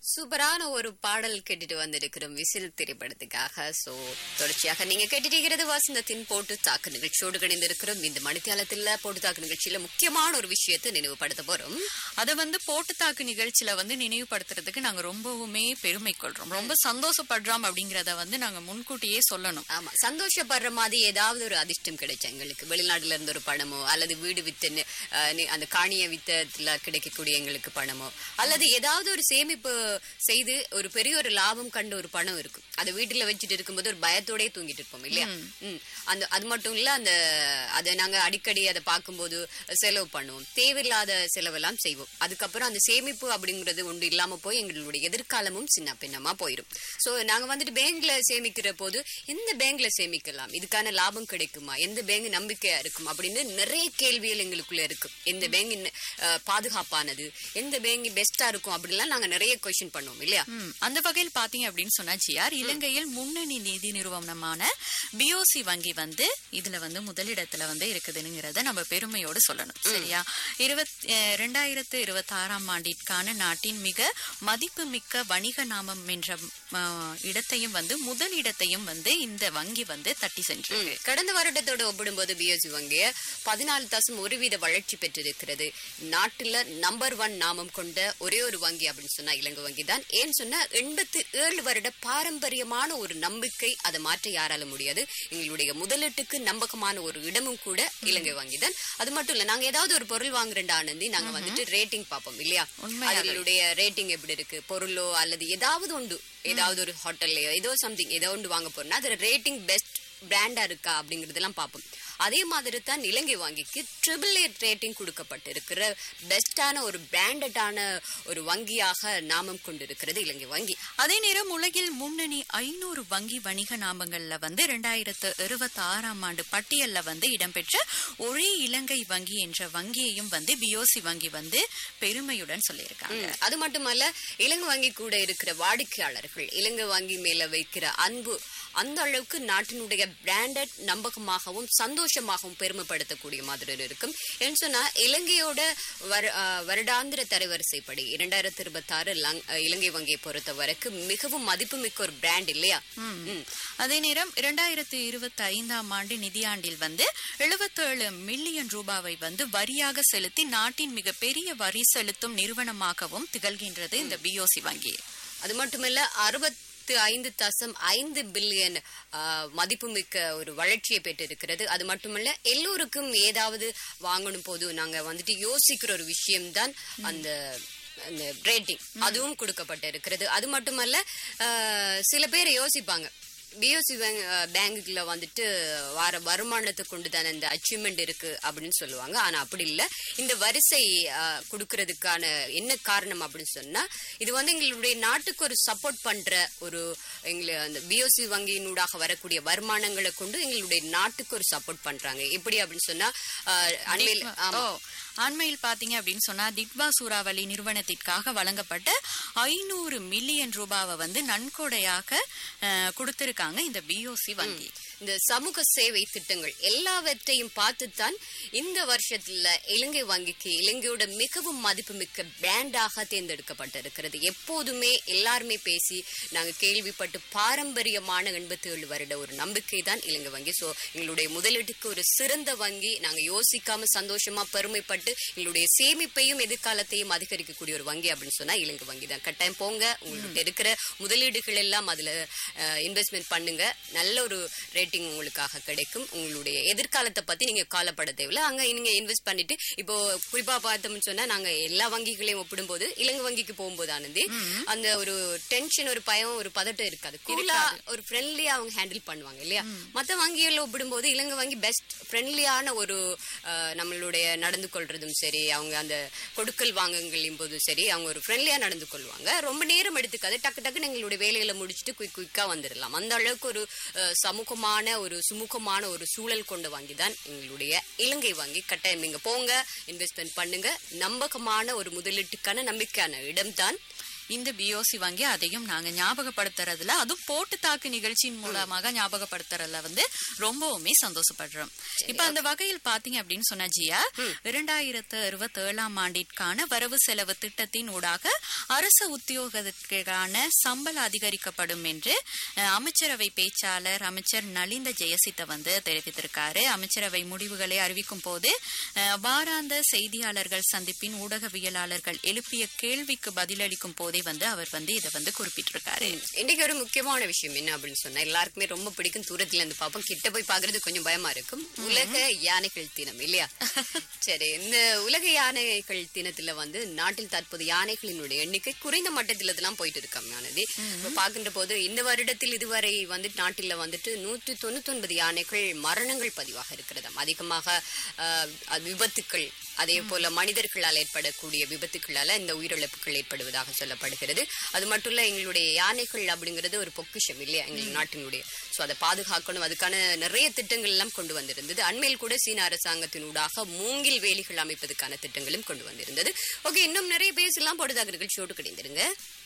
சூப்பரான ஒரு பாடல் கேட்டுட்டு வந்திருக்கிறோம் விசில் திரைப்படத்துக்காக சோ தொடர்ச்சியாக நீங்க கேட்டுட்டு வசந்தத்தின் போட்டு தாக்கு நிகழ்ச்சியோடு இணைந்திருக்கிறோம் இந்த மணித்தியாலத்துல போட்டு தாக்கு நிகழ்ச்சியில முக்கியமான ஒரு விஷயத்தை நினைவுபடுத்த போறோம் அத வந்து போட்டுத்தாக்கு நிகழ்ச்சியில வந்து நினைவுபடுத்துறதுக்கு நாங்க ரொம்பவுமே பெருமை கொள்றோம் ரொம்ப சந்தோஷப்படுறோம் அப்படிங்கறத வந்து நாங்க முன்கூட்டியே சொல்லணும் ஆமா சந்தோஷப்படுற மாதிரி ஏதாவது ஒரு அதிர்ஷ்டம் கிடைச்சா எங்களுக்கு வெளிநாட்டுல இருந்து ஒரு பணமோ அல்லது வீடு வித்து அஹ், நி- அந்த காணிய வித்தத்துல கிடைக்கக்கூடிய எங்களுக்கு பணமோ அல்லது ஏதாவது ஒரு சேமிப்பு செய்து ஒரு பெரிய ஒரு லாபம் கண்ட ஒரு பணம் இருக்கும் அதை வீட்டுல வச்சுட்டு இருக்கும்போது ஒரு பயத்தோடயே தூங்கிட்டு இருப்போம் இல்லையா ம். அந்த அது மட்டும் இல்ல அந்த அதை நாங்க அடிக்கடி அதை பார்க்கும்போது செலவு பண்ணுவோம் தேவையில்லாத செலவெல்லாம் செய்வோம் அதுக்கப்புறம் அந்த சேமிப்பு அப்படிங்கிறது ஒன்று இல்லாம போய் எங்களுடைய எதிர்காலமும் சின்ன பின்னமா போயிடும் சோ நாங்க வந்துட்டு பேங்க்ல சேமிக்கிற போது எந்த பேங்க்ல சேமிக்கலாம் இதுக்கான லாபம் கிடைக்குமா எந்த பேங்க் நம்பிக்கையா இருக்கும் அப்படின்னு நிறைய கேள்விகள் எங்களுக்குள்ள இருக்கும் எந்த பேங்க் இன்ன- அஹ், பாதுகாப்பானது எந்த பேங்க் பெஸ்டா இருக்கும் அப்படிலாம் நாங்க நிறைய கொஸ்டின் பண்ணுவோம் இல்லையா ம், அந்த வகையில் பாத்தீங்க அப்படின்னு சொன்னா ஜிஆர் இலங்கையில் முன்னணி நிதி நிறுவனமான பிஓசி வங்கி வந்து இதுல வந்து முதலிடத்துல வந்து இருக்குதுங்கிறத நம்ம பெருமையோடு சொல்லணும் சரியா இருபத் அஹ், ரெண்டாயிரத்து இருபத்தி ஆறாம் ஆண்டிற்கான நாட்டின் மிக மதிப்புமிக்க வணிக நாமம் என்ற அஹ், இடத்தையும் வந்து முதல் இடத்தையும் வந்து இந்த வங்கி வந்து தட்டி சென்றிருக்கு கடந்த வருடத்தோட ஒப்பிடும்போது பிஎஸ்சி வங்கி பதினாலு தசம் ஒரு வீத வளர்ச்சி பெற்றிருக்கிறது நாட்டுல நம்பர் ஒன் நாமம் கொண்ட ஒரே ஒரு வங்கி அப்படின்னு சொன்னா இலங்கை வங்கி தான் ஏன்னு சொன்னா எண்பத்தி ஏழு வருட பாரம்பரியமான ஒரு நம்பிக்கை அதை மாற்ற யாரால முடியாது எங்களுடைய முதலீட்டுக்கு நம்பகமான ஒரு இடமும் கூட இலங்கை வங்கி தான் அது மட்டும் இல்ல நாங்க ஏதாவது ஒரு பொருள் வாங்குறேன் ஆனந்தி நாங்க வந்துட்டு ரேட்டிங் பார்ப்போம் இல்லையா உண்மையாவே. அதனுடைய ரேட்டிங் எப்படி இருக்கு பொருளோ அல்லது ஏதாவது உண்டு ஏதாவது ஒரு ஹோட்டல்லையோ ஏதோ சம்திங் ஏதோ ஒன்று வாங்க போறோம்னா அது ரேட்டிங் பெஸ்ட் பிராண்டா இருக்கா அப்படிங்கறதெல்லாம் பார்ப்போம் அதே மாதிரி தான் இலங்கை வங்கிக்கு ட்ரிபிள் ஏ ரேட்டிங் கொடுக்கப்பட்டிருக்கிற பெஸ்டான ஒரு பிராண்டடான ஒரு வங்கியாக நாமம் கொண்டிருக்கிறது இலங்கை வங்கி அதே நேரம் உலகில் முன்னணி ஐநூறு வங்கி வணிக நாமங்கள்ல வந்து இரண்டாயிரத்து இருபத்தி ஆறாம் ஆண்டு பட்டியல்ல வந்து இடம்பெற்ற ஒரே இலங்கை வங்கி என்ற வங்கியையும் வந்து பிஓசி வங்கி வந்து பெருமையுடன் சொல்லியிருக்காங்க ம், அது மட்டுமல்ல இலங்கை வங்கி கூட இருக்கிற வாடிக்கையாளர்கள் இலங்கை வங்கி மேல வைக்கிற அன்பு அந்த அளவுக்கு நாட்டினுடைய பிராண்டட் நம்பகமாகவும் சந்தோஷமாகவும் பெருமைப்படுத்தக்கூடிய மாதிரி இருக்கும் ஏன்னு சொன்னா இலங்கையோட வரு- ஆ, வருடாந்திர தரவரிசைப்படி இரண்டாயிரத்தி இருபத்தி ஆறு இலங்கை வங்கியை பொறுத்த வரைக்கும் மிகவும் மதிப்புமிக்க ஒரு பிராண்ட் இல்லையா ம். அதே நேரம் இரண்டாயிரத்து இருபத்தி ஐந்தாம் ஆண்டு நிதியாண்டில் வந்து 77 மில்லியன் ரூபாவை வந்து வரியாக செலுத்தி நாட்டின் மிகப்பெரிய வரி செலுத்தும் நிறுவனமாகவும் திகழ்கின்றது இந்த பிஓசி வங்கி அது மட்டுமல்ல அறுபத்து ஐந்து தசம் ஐந்து பில்லியன் மதிப்புமிக்க ஒரு வளர்ச்சியை பெற்றிருக்கிறது அது மட்டுமல்ல எல்லோருக்கும் ஏதாவது வாங்கணும் போது நாங்க வந்துட்டு யோசிக்கிற ஒரு விஷயம்தான் அந்த அந்த ரேட்டிங் அதுவும் கொடுக்கப்பட்டிருக்கிறது அது மட்டுமல்ல ஆஹ், சில பேர் யோசிப்பாங்க பிஓசி பேங்குல வந்துட்டு வர வருமானத்தை கொண்டு தானே இந்த அச்சீவ்மெண்ட் இருக்கு அப்படின்னு சொல்லுவாங்க ஆனா அப்படி இல்ல இந்த வரிசை ஆஹ், கொடுக்கறதுக்கான என்ன காரணம் அப்படின்னு சொன்னா இது வந்து எங்களுடைய நாட்டுக்கு ஒரு சப்போர்ட் பண்ற ஒரு எங்களை அந்த பிஓசி வங்கியினூடாக வரக்கூடிய வருமானங்களை கொண்டு எங்களுடைய நாட்டுக்கு ஒரு சப்போர்ட் பண்றாங்க எப்படி அப்படின்னு சொன்னா ஆஹ், அண்மையில் ஆமா ஓ அண்மையில் பாத்தீங்க அப்படின்னு சொன்னா திக்வா சூறாவளி நிறுவனத்திற்காக வழங்கப்பட்ட ஐநூறு மில்லியன் ரூபாவை வந்து நன்கொடையாக அஹ், கொடுத்திருக்காங்க இந்த பிஓசி வங்கி இந்த சமூக சேவை திட்டங்கள் எல்லாவற்றையும் பார்த்துத்தான் இந்த வருஷத்துல இலங்கை வங்கிக்கு இலங்கையோட மிகவும் மதிப்புமிக்க பிராண்டாக தேர்ந்தெடுக்கப்பட்டிருக்கிறது எப்போதுமே எல்லாருமே பேசி நாங்க கேள்விப்பட்டு பாரம்பரியமான எண்பத்தி ஏழு வருட ஒரு நம்பிக்கை தான் இலங்கை வங்கி சோ எங்களுடைய முதலீட்டுக்கு ஒரு சிறந்த வங்கி நாங்க யோசிக்காம சந்தோஷமா பெருமைப்பட்டு எங்களுடைய சேமிப்பையும் எதிர்காலத்தையும் அதிகரிக்கக்கூடிய ஒரு வங்கி அப்படின்னு சொன்னா இலங்கை வங்கி தான் கட்டாயம் போங்க உங்களுக்கு இருக்கிற முதலீடுகள் எல்லாம் அதுல இன்வெஸ்ட்மெண்ட் பண்ணுங்க நல்ல ஒரு ரேட்டிங் உங்களுக்காக கிடைக்கும் உங்களுடைய எதிர்காலத்தை பத்தி நீங்க கவலைப்பட தேவையில்ல அங்க நீங்க இன்வெஸ்ட் பண்ணிட்டு இப்போ குறிப்பா பார்த்தோம்னு சொன்னா நாங்க எல்லா வங்கிகளையும் ஒப்பிடும்போது இலங்கை வங்கிக்கு போகும்போது ஆனந்தி அந்த ஒரு டென்ஷன் ஒரு பயம் ஒரு பதட்டம் இருக்காது கூலா ஒரு ஃப்ரெண்ட்லியா அவங்க ஹேண்டில் பண்ணுவாங்க இல்லையா மத்த வங்கிகள் ஒப்பிடும்போது இலங்கை வங்கி பெஸ்ட் ஃப்ரெண்ட்லியான ஒரு அஹ், நம்மளுடைய நடந்து கொள்றதும் சரி அவங்க அந்த கொடுக்கல் வாங்கங்களையும் போதும் சரி அவங்க ஒரு ஃப்ரெண்ட்லியா நடந்து கொள்வாங்க ரொம்ப நேரம் எடுத்துக்காது டக்கு டக்குன்னு எங்களுடைய வேலைகளை முடிச்சுட்டு குயிக் குயிக்கா வந்துடலாம் அந்த அளவுக்கு ஒரு அஹ், சமூகமான ஒரு சுமூகமான ஒரு சூழல் கொண்ட வங்கி தான் எங்களுடைய இலங்கை வங்கி கட்டாயம் நீங்க போங்க இன்வெஸ்ட்மெண்ட் பண்ணுங்க நம்பகமான ஒரு முதலீட்டுக்கான நம்பிக்கையான இடம்தான் இந்த பிஓசி வங்கி அதையும் நாங்க ஞாபகப்படுத்துறதுல அதுவும் போட்டு தாக்கு நிகழ்ச்சியின் மூலமாக ஞாபகப்படுத்துறதுல வந்து ரொம்பவுமே சந்தோஷப்படுறோம் இப்ப அந்த வகையில் பாத்தீங்க அப்படின்னு சொன்னா ஜியா இரண்டாயிரத்து இருபத்தி ஏழாம் ஆண்டிற்கான வரவு செலவு திட்டத்தின் ஊடாக அரசு உத்தியோகத்திற்கான சம்பளம் அதிகரிக்கப்படும் என்று அஹ், அமைச்சரவை பேச்சாளர் அமைச்சர் நலிந்த ஜெயசித்த வந்து தெரிவித்திருக்காரு அமைச்சரவை முடிவுகளை அறிவிக்கும் போது அஹ், வாராந்த செய்தியாளர்கள் சந்திப்பின் ஊடகவியலாளர்கள் எழுப்பிய கேள்விக்கு பதிலளிக்கும் போதே வந்து அவர் வந்து இதை வந்து குறிப்பிட்டிருக்காரு இன்னைக்கு ஒரு முக்கியமான விஷயம் என்ன அப்படின்னு சொன்னா எல்லாருக்குமே ரொம்ப பிடிக்கும் தூரத்துல இருந்து பார்ப்போம் கிட்ட போய் பாக்குறது கொஞ்சம் பயமா இருக்கும் உலக யானைகள் தினம் இல்லையா சரி இந்த உலக யானைகள் தினத்துல வந்து நாட்டில் தற்போது யானைகளினுடைய எண்ணிக்கை குறைந்த மட்டத்துல தான் போயிட்டு இருக்காமானது இப்ப பாக்கின்ற போது இந்த வருடத்தில் இதுவரை வந்து நாட்டில் வந்துட்டு நூற்றி தொண்ணூத்தி ஒன்பது யானைகள் மரணங்கள் பதிவாக இருக்கிறதாம் அதிகமாக ஆஹ், அது விபத்துக்கள் அதே போல மனிதர்களால் ஏற்படக்கூடிய விபத்துக்களால இந்த உயிரிழப்புகள் ஏற்படுவதாக சொல்லப்படுகிறது அது மட்டும் இல்ல எங்களுடைய யானைகள் அப்படிங்கிறது ஒரு பொக்கிஷம் இல்லையா எங்கள் நாட்டினுடைய சோ அதை பாதுகாக்கணும் அதுக்கான நிறைய திட்டங்கள் எல்லாம் கொண்டு வந்திருந்தது அண்மையில் கூட சீன அரசாங்கத்தினூடாக மூங்கில் வேலிகள் அமைப்பதற்கான திட்டங்களும் கொண்டு வந்திருந்தது ஓகே இன்னும் நிறைய பேசலாம் பொழுதாக நிகழ்ச்சியோடு கிடைந்திருங்க